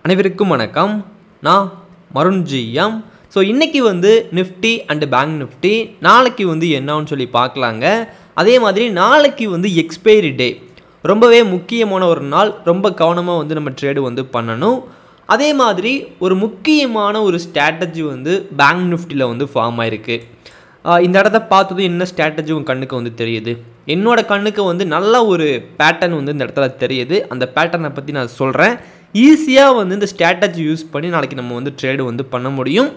அனைவருக்கும் வணக்கம் நான் மருண் ஜிஎம் ஸோ இன்றைக்கி வந்து நிஃப்டி அண்டு பேங்க் நிஃப்டி நாளைக்கு வந்து என்னன்னு சொல்லி பார்க்கலாங்க அதே மாதிரி நாளைக்கு வந்து எக்ஸ்பைரி டே ரொம்பவே முக்கியமான ஒரு நாள் ரொம்ப கவனமாக வந்து நம்ம ட்ரேடு வந்து பண்ணணும் அதே மாதிரி ஒரு முக்கியமான ஒரு ஸ்ட்ராட்டஜி வந்து பேங்க் நிஃப்டியில் வந்து ஃபார்ம் ஆயிருக்கு ஆஹ் இந்த இடத்த பார்த்ததும் என்ன ஸ்ட்ராட்டஜி உங்கள் கண்ணுக்கு வந்து தெரியுது என்னோட கண்ணுக்கு வந்து நல்ல ஒரு பேட்டர்ன் வந்து இந்த இடத்துல தெரியுது அந்த பேட்டர்னை பற்றி நான் சொல்கிறேன் ஈஸியாக வந்து இந்த ஸ்ட்ராட்டஜி யூஸ் பண்ணி நாளைக்கு நம்ம வந்து ட்ரேடு வந்து பண்ண முடியும்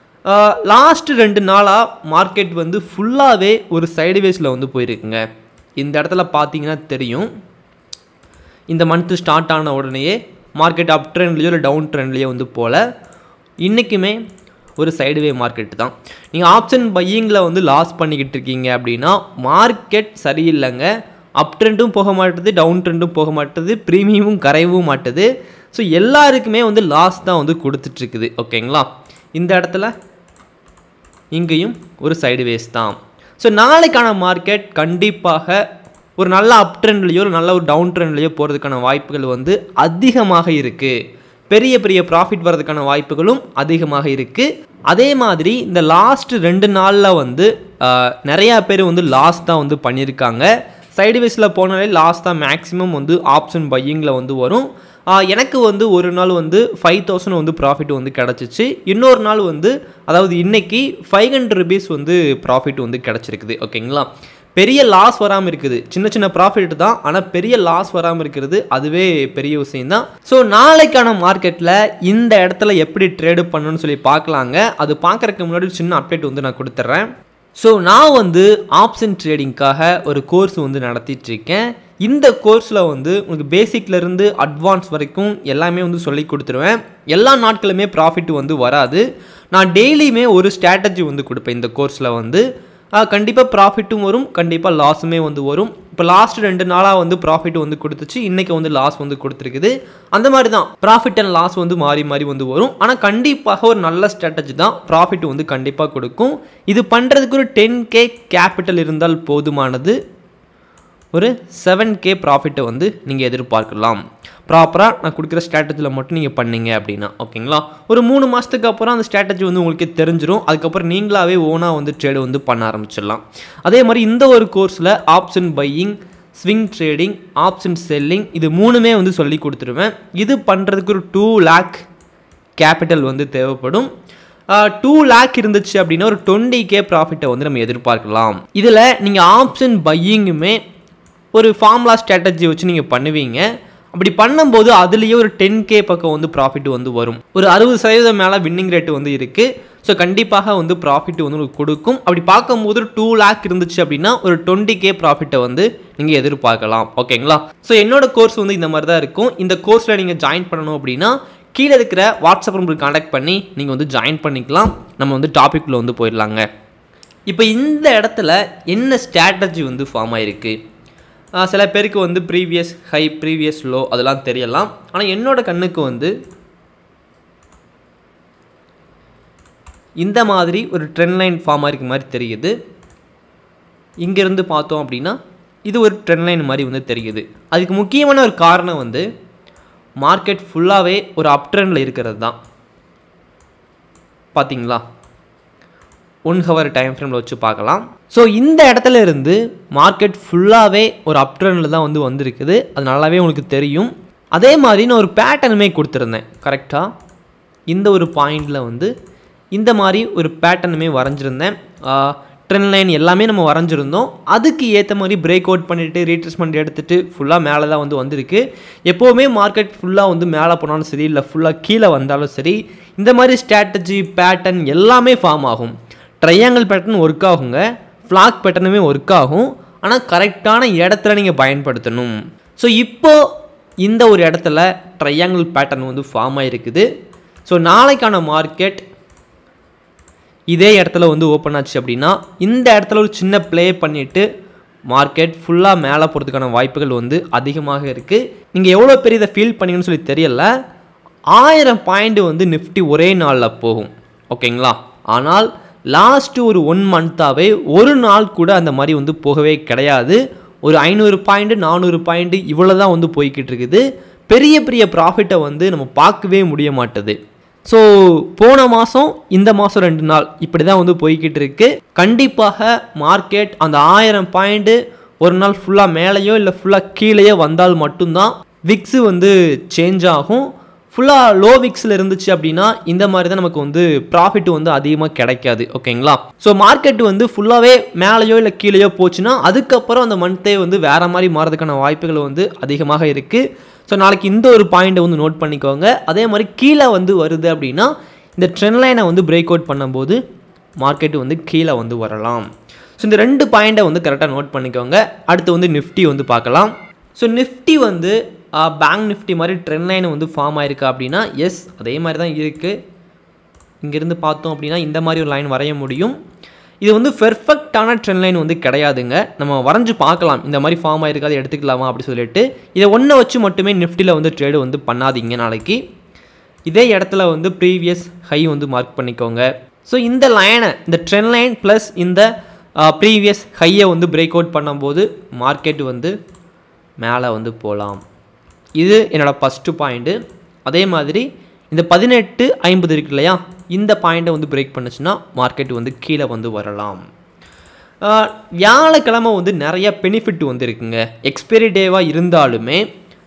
லாஸ்ட் ரெண்டு நாளாக மார்க்கெட் வந்து ஃபுல்லாகவே ஒரு சைடுவேஸில் வந்து போயிருக்குங்க இந்த இடத்துல பார்த்தீங்கன்னா தெரியும் இந்த மந்த்து ஸ்டார்ட் ஆன உடனேயே மார்க்கெட் அப் ட்ரெண்ட்லேயோ இல்லை டவுன் ட்ரெண்ட்லேயோ வந்து போல இன்றைக்குமே ஒரு சைடுவே மார்க்கெட் தான் நீங்கள் ஆப்ஷன் பையிங்கில் வந்து லாஸ் பண்ணிக்கிட்டு இருக்கீங்க அப்படின்னா மார்க்கெட் சரியில்லைங்க அப் ட்ரெண்டும் போக மாட்டுது டவுன் ட்ரெண்டும் போக மாட்டுது ப்ரீமியமும் கரையவும் மாட்டுது ஸோ எல்லாருக்குமே வந்து லாஸ் தான் வந்து கொடுத்துட்ருக்குது ஓகேங்களா இந்த இடத்துல இங்கேயும் ஒரு சைடுவேஸ் தான் ஸோ நாளைக்கான மார்க்கெட் கண்டிப்பாக ஒரு நல்ல அப் ட்ரெண்ட்லேயோ நல்ல ஒரு டவுன் ட்ரெண்ட்லேயோ போகிறதுக்கான வாய்ப்புகள் வந்து அதிகமாக இருக்குது பெரிய பெரிய ப்ராஃபிட் வர்றதுக்கான வாய்ப்புகளும் அதிகமாக இருக்குது அதே மாதிரி இந்த லாஸ்ட் ரெண்டு நாளில் வந்து ஆஹ், நிறையா பேர் வந்து லாஸ் தான் வந்து பண்ணியிருக்காங்க சைடுவேஸில் போனாலே லாஸ் தான் மேக்ஸிமம் வந்து ஆப்ஷன் பையிங்கில் வந்து வரும் ஆஹ், எனக்கு வந்து ஒரு நாள் வந்து ஃபைவ் தௌசண்ட் வந்து ப்ராஃபிட் வந்து கிடச்சிச்சு இன்னொரு நாள் வந்து அதாவது இன்னைக்கு ஃபைவ் ஹண்ட்ரட் ருபீஸ் வந்து ப்ராஃபிட் வந்து கிடச்சிருக்குது ஓகேங்களா பெரிய லாஸ் வராமல் இருக்குது சின்ன சின்ன ப்ராஃபிட் தான் ஆனால் பெரிய லாஸ் வராமல் இருக்கிறது அதுவே பெரிய விஷயம் தான் ஸோ நாளைக்கான மார்க்கெட்டில் இந்த இடத்துல எப்படி ட்ரேடு பண்ணணும்னு சொல்லி பார்க்கலாங்க அது பார்க்குறதுக்கு முன்னாடி ஒரு சின்ன அப்டேட் வந்து நான் கொடுத்துட்றேன் ஸோ நான் வந்து ஆப்ஷன் ட்ரேடிங்க்காக ஒரு கோர்ஸ் வந்து நடத்திட்டு இருக்கேன் இந்த கோர்ஸில் வந்து உங்களுக்கு பேசிக்லேருந்து அட்வான்ஸ் வரைக்கும் எல்லாமே வந்து சொல்லி கொடுத்துருவேன் எல்லா நாட்களுமே ப்ராஃபிட் வந்து வராது நான் டெய்லியுமே ஒரு ஸ்ட்ராட்டஜி வந்து கொடுப்பேன் இந்த கோர்ஸில் வந்து கண்டிப்பாக ப்ராஃபிட்டும் வரும் கண்டிப்பாக லாஸுமே வந்து வரும் இப்போ லாஸ்ட் ரெண்டு நாளாக வந்து ப்ராஃபிட் வந்து கொடுத்துச்சு இன்றைக்கி வந்து லாஸ் வந்து கொடுத்துருக்குது அந்த மாதிரி தான் ப்ராஃபிட் அண்ட் லாஸ் வந்து மாறி மாறி வந்து வரும் ஆனால் கண்டிப்பாக ஒரு நல்ல ஸ்ட்ராட்டஜி தான் ப்ராஃபிட் வந்து கண்டிப்பாக கொடுக்கும் இது பண்ணுறதுக்கு ஒரு டென் கே கேபிட்டல் இருந்தால் போதுமானது ஒரு செவன் கே ப்ராஃபிட்டை வந்து நீங்கள் எதிர்பார்க்கலாம் ப்ராப்பராக நான் கொடுக்குற ஸ்ட்ராட்டஜியில் மட்டும் நீங்கள் பண்ணீங்க அப்படின்னா ஓகேங்களா ஒரு மூணு மாதத்துக்கு அப்புறம் அந்த ஸ்ட்ராட்டஜி வந்து உங்களுக்கு தெரிஞ்சிடும் அதுக்கப்புறம் நீங்களாவே ஓனாக வந்து ட்ரேடு வந்து பண்ண ஆரம்பிச்சிடலாம் அதே மாதிரி இந்த ஒரு கோர்ஸில் option buying swing trading option selling இது மூணுமே வந்து சொல்லி கொடுத்துருவேன் இது பண்ணுறதுக்கு ஒரு டூ லேக் கேபிட்டல் வந்து தேவைப்படும் டூ லேக் இருந்துச்சு அப்படின்னா ஒரு டுவெண்ட்டி கே ப்ராஃபிட்டை வந்து நம்ம எதிர்பார்க்கலாம் இதில் நீங்கள் ஆப்ஷன் பையிங்குமே ஒரு ஃபார்முலா ஸ்ட்ராட்டஜி வச்சு நீங்கள் பண்ணுவீங்க அப்படி பண்ணும்போது அதுலேயே ஒரு டென் கே பக்கம் வந்து ப்ராஃபிட் வந்து வரும் ஒரு அறுபது சதவீதம் மேலே வின்னிங் ரேட் வந்து இருக்குது ஸோ கண்டிப்பாக வந்து ப்ராஃபிட் வந்து உங்களுக்கு கொடுக்கும் அப்படி பார்க்கும்போது டூ லேக் இருந்துச்சு அப்படின்னா ஒரு டுவெண்ட்டி கே ப்ராஃபிட்டை வந்து நீங்கள் எதிர்பார்க்கலாம் ஓகேங்களா ஸோ என்னோட கோர்ஸ் வந்து இந்த மாதிரி தான் இருக்கும் இந்த கோர்ஸில் நீங்கள் ஜாயின் பண்ணணும் அப்படின்னா கீழே இருக்கிற வாட்ஸ்அப் நம்பருக்கு காண்டாக்ட் பண்ணி நீங்கள் வந்து ஜாயின் பண்ணிக்கலாம் நம்ம வந்து டாபிக்குள்ளே வந்து போயிடலாங்க இப்போ இந்த இடத்துல என்ன ஸ்ட்ராட்டஜி வந்து ஃபார்ம் ஆயிருக்கு ஆஹ் சில பேருக்கு வந்து ப்ரீவியஸ் ஹை ப்ரீவியஸ் லோ அதெல்லாம் தெரியலாம் ஆனால் என்னோட கண்ணுக்கு வந்து இந்த மாதிரி ஒரு ட்ரெண்ட் லைன் ஃபார்ம் ஆயிருக்க மாதிரி தெரியுது இங்கேருந்து பார்த்தோம் அப்படின்னா இது ஒரு ட்ரெண்ட் லைன் மாதிரி வந்து தெரியுது அதுக்கு முக்கியமான ஒரு காரணம் வந்து மார்க்கெட் ஃபுல்லாகவே ஒரு அப் ட்ரெண்டில் இருக்கிறது தான் பார்த்தீங்களா ஒன் ஹவர் டைம் ஃப்ரேமில் வச்சு பார்க்கலாம் ஸோ இந்த இடத்துல இருந்து மார்க்கெட் ஃபுல்லாகவே ஒரு அப் ட்ரெண்டில் தான் வந்து வந்திருக்குது அது நல்லாவே உங்களுக்கு தெரியும் அதே மாதிரி நான் ஒரு பேட்டர்னுமே கொடுத்துருந்தேன் கரெக்டாக இந்த ஒரு பாயிண்டில் வந்து இந்த மாதிரி ஒரு பேட்டர்னுமே வரைஞ்சிருந்தேன் ட்ரெண்ட் லைன் எல்லாமே நம்ம வரைஞ்சிருந்தோம் அதுக்கு ஏற்ற மாதிரி பிரேக் அவுட் பண்ணிவிட்டு ரீட்ரெஸ்மெண்ட் எடுத்துகிட்டு ஃபுல்லாக மேலே தான் வந்து வந்திருக்கு எப்போவுமே மார்க்கெட் ஃபுல்லாக வந்து மேலே போனாலும் சரி இல்லை ஃபுல்லாக கீழே வந்தாலும் சரி இந்த மாதிரி ஸ்ட்ராட்டஜி பேட்டர்ன் எல்லாமே ஃபார்ம் ஆகும் ட்ரையாங்கிள் பேட்டர்ன் ஒர்க் ஆகுங்க ஃப்ளாக் பேட்டர்னுமே ஒர்க் ஆகும் ஆனால் கரெக்டான இடத்துல நீங்கள் பயன்படுத்தணும் ஸோ இப்போ இந்த ஒரு இடத்துல ட்ரையாங்கிள் பேட்டர்ன் வந்து ஃபார்ம் ஆகிருக்குது ஸோ நாளைக்கான மார்க்கெட் இதே இடத்துல வந்து ஓப்பன் ஆச்சு அப்படின்னா இந்த இடத்துல ஒரு சின்ன ப்ளே பண்ணிவிட்டு மார்க்கெட் ஃபுல்லாக மேலே போகிறதுக்கான வாய்ப்புகள் வந்து அதிகமாக இருக்குது நீங்கள் எவ்வளோ பெரிய இதை ஃபீல் பண்ணீங்கன்னு சொல்லி தெரியல ஆயிரம் பாயிண்ட் வந்து நிஃப்டி ஒரே நாளில் போகும் ஓகேங்களா ஆனால் லாஸ்ட்டு ஒரு ஒன் மந்த்தாகவே ஒரு நாள் கூட அந்த மாதிரி வந்து போகவே கிடையாது ஒரு ஐநூறு பாயிண்ட் நானூறு பாயிண்ட் இவ்வளோ தான் வந்து போய்கிட்டு இருக்குது பெரிய பெரிய ப்ராஃபிட்டை வந்து நம்ம பார்க்கவே முடிய மாட்டுது ஸோ போன மாதம் இந்த மாதம் ரெண்டு நாள் இப்படி தான் வந்து போய்கிட்டு இருக்கு கண்டிப்பாக மார்க்கெட் அந்த ஆயிரம் பாயிண்ட்டு ஒரு நாள் ஃபுல்லாக மேலேயோ இல்லை ஃபுல்லாக கீழேயோ வந்தால் மட்டும்தான் விக்ஸு வந்து சேஞ்ச் ஆகும் ஃபுல்லாக லோ விக்ஸில் இருந்துச்சு அப்படின்னா இந்த மாதிரி தான் நமக்கு வந்து ப்ராஃபிட் வந்து அதிகமாக கிடைக்காது ஓகேங்களா ஸோ மார்க்கெட் வந்து ஃபுல்லாகவே மேலேயோ இல்லை கீழேயோ போச்சுன்னா அதுக்கப்புறம் அந்த மந்த்தே வந்து வேறு மாதிரி மாறதுக்கான வாய்ப்புகள் வந்து அதிகமாக இருக்குது ஸோ நாளைக்கு இந்த ஒரு பாயிண்ட்டை வந்து நோட் பண்ணிக்கோங்க அதே மாதிரி கீழே வந்து வருது அப்படின்னா இந்த ட்ரெண்ட் லைனை வந்து பிரேக் அவுட் பண்ணும்போது மார்க்கெட் வந்து கீழே வந்து வரலாம் ஸோ இந்த ரெண்டு பாயிண்ட்டை வந்து கரெக்டாக நோட் பண்ணிக்கோங்க அடுத்து வந்து நிஃப்டி வந்து பார்க்கலாம் ஸோ நிஃப்டி வந்து பேங்க் நிஃப்டி மாதிரி ட்ரெண்ட் லைன் வந்து ஃபார்ம் ஆயிருக்கா அப்படின்னா எஸ் அதே மாதிரி தான் இருக்குது இங்கேருந்து பார்த்தோம் அப்படின்னா இந்த மாதிரி ஒரு லைன் வரைய முடியும் இது வந்து பெர்ஃபெக்டான ட்ரெண்ட் லைன் வந்து கிடையாதுங்க நம்ம வரைஞ்சு பார்க்கலாம் இந்த மாதிரி ஃபார்ம் ஆயிருக்காது எடுத்துக்கலாமா அப்படி சொல்லிட்டு இதை ஒன்றை வச்சு மட்டுமே நிஃப்டியில் வந்து ட்ரேடு வந்து பண்ணாதீங்க நாளைக்கு இதே இடத்துல வந்து ப்ரீவியஸ் ஹை வந்து மார்க் பண்ணிக்கோங்க ஸோ இந்த லைனை இந்த ட்ரெண்ட் லைன் ப்ளஸ் இந்த ப்ரீவியஸ் ஹையை வந்து பிரேக் அவுட் பண்ணும்போது மார்க்கெட் வந்து மேலே வந்து போகலாம் இது என்னோடய ஃபஸ்ட்டு பாயிண்ட்டு அதே மாதிரி இந்த பதினெட்டு ஐம்பது இருக்கு இல்லையா இந்த பாயிண்ட்டை வந்து பிரேக் பண்ணுச்சுன்னா மார்க்கெட் வந்து கீழே வந்து வரலாம் ஆஹ், வியாழக்கிழமை வந்து நிறைய பெனிஃபிட் வந்து இருக்குங்க எக்ஸ்பைரி டேவாக இருந்தாலுமே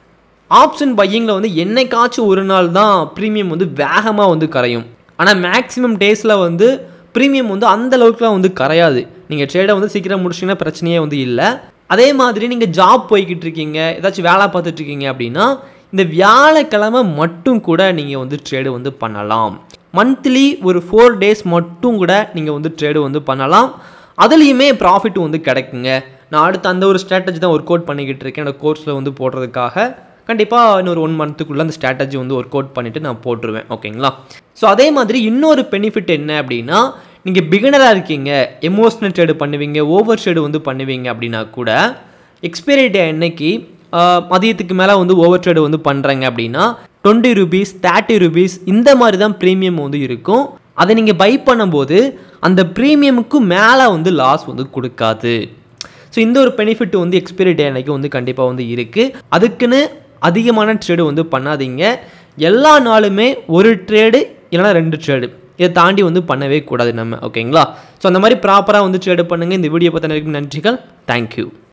ஆப்ஷன் பையிங்கில் வந்து என்னைக்காச்சும் ஒரு நாள் தான் ப்ரீமியம் வந்து வேகமாக வந்து கரையும் ஆனால் மேக்ஸிமம் டேஸில் வந்து ப்ரீமியம் வந்து அந்த அளவுக்குலாம் வந்து கரையாது நீங்கள் ட்ரேடை வந்து சீக்கிரம் முடிச்சிங்கன்னா பிரச்சனையே வந்து இல்லை அதே மாதிரி நீங்கள் ஜாப் போய்கிட்டு இருக்கீங்க ஏதாச்சும் வேலை பார்த்துட்டு இருக்கீங்க அப்படின்னா இந்த வியாழக்கிழமை மட்டும் கூட நீங்கள் வந்து ட்ரேடு வந்து பண்ணலாம் மந்த்லி ஒரு ஃபோர் டேஸ் மட்டும் கூட நீங்கள் வந்து ட்ரேடு வந்து பண்ணலாம் அதுலேயுமே ப்ராஃபிட் வந்து கிடைக்குங்க நான் அடுத்து அந்த ஒரு ஸ்ட்ராட்டஜி தான் ஒர்க் அவுட் பண்ணிக்கிட்டு இருக்கேன் என்னோட கோர்ஸில் வந்து போடுறதுக்காக கண்டிப்பாக இன்னொரு ஒன் மந்த்துக்குள்ளே அந்த ஸ்ட்ராட்டஜி வந்து ஒர்க் அவுட் பண்ணிவிட்டு நான் போட்டுருவேன் ஓகேங்களா ஸோ அதே மாதிரி இன்னொரு பெனிஃபிட் என்ன அப்படின்னா நீங்கள் பிகினராக இருக்கீங்க எமோஷனல் ட்ரேடு பண்ணுவீங்க ஓவர் ட்ரேடு வந்து பண்ணுவீங்க அப்படின்னா கூட எக்ஸ்பைரி டே அன்னைக்கு ஆஹ், மதியத்துக்கு மேலே வந்து ஓவர் ட்ரேடு வந்து பண்ணுறாங்க அப்படின்னா டுவெண்ட்டி ருபீஸ் தேர்ட்டி ருபீஸ் இந்த மாதிரி தான் ப்ரீமியம் வந்து இருக்கும் அதை நீங்கள் பை பண்ணும்போது அந்த ப்ரீமியமுக்கு மேலே வந்து லாஸ் வந்து கொடுக்காது ஸோ இந்த ஒரு பெனிஃபிட் வந்து எக்ஸ்பைரி டே அன்னைக்கு வந்து கண்டிப்பாக வந்து இருக்குது அதுக்குன்னு அதிகமான ட்ரேடு வந்து பண்ணாதீங்க எல்லா நாளுமே ஒரு ட்ரேடு இல்லைனா ரெண்டு ட்ரேடு இதை தாண்டி வந்து பண்ணவே கூடாது நம்ம ஓகேங்களா ஸோ அந்த மாதிரி ப்ராப்பராக வந்து ட்ரேடு பண்ணுங்கள் இந்த வீடியோ பற்றின நன்றிகள் தேங்க்யூ